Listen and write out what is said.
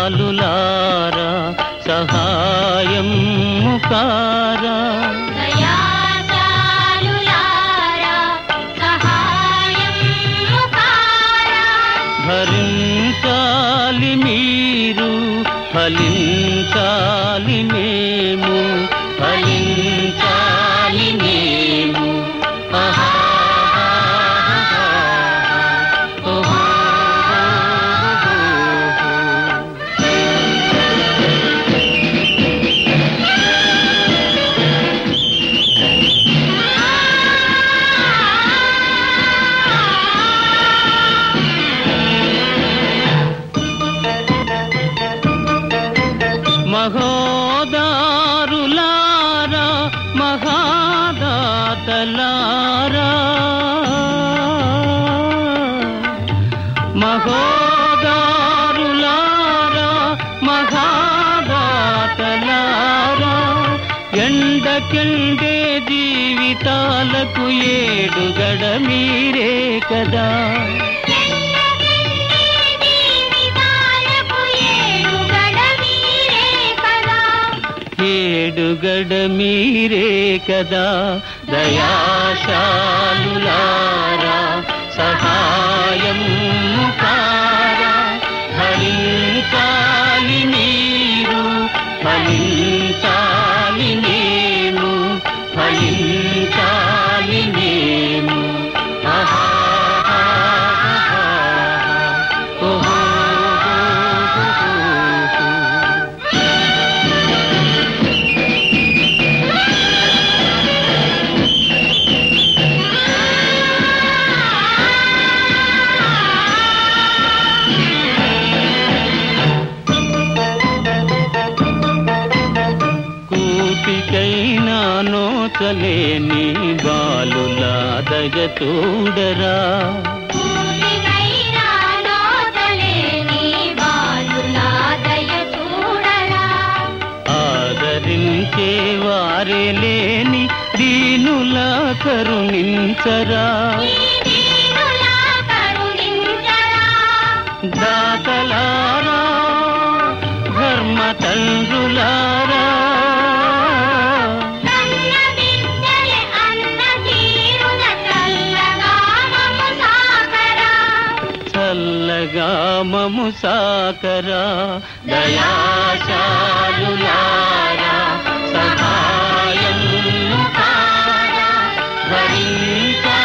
దయాశాలులారా సహాయం ముకారా దయాశాలులారా సహాయం ముఖారా భరించాలి మీరు ఫలించాలి మేము ఫలించాలి మేము ఆహా ఓహో మహోదారులారా మహాదాతలారా మహోదారులారా మహాదాతలారా ఎండకెండే జీవితాలకు ఏడుగడ మీరే కదా జీవితాలకు ఏడుగడ మీరే కదా ఏడుగడ మీరే కదా దయాశాలులారా సహాయం ముఖారా ఫలించాలి మీరు ఫలించాలి మేము ఫలించాలి మేము ఆహా ఓహో కూటికైనా నోచలేని బాలులా దయ చూడరా పూర్తికైనా నోచలేని బాలులా దయ చూడరా ఆదరించే వారే లేని దీనులా కరుణించరా ఈ దీనులా కరుణించరా దాతలారా ధర్మ తండ్రులారా కన్న బిడ్డలే అన్న తీరున చల్లగా మము సాకరా చల్లగా మము సాకరా దయాశాలులారా సహాయం ముఖారా భరించా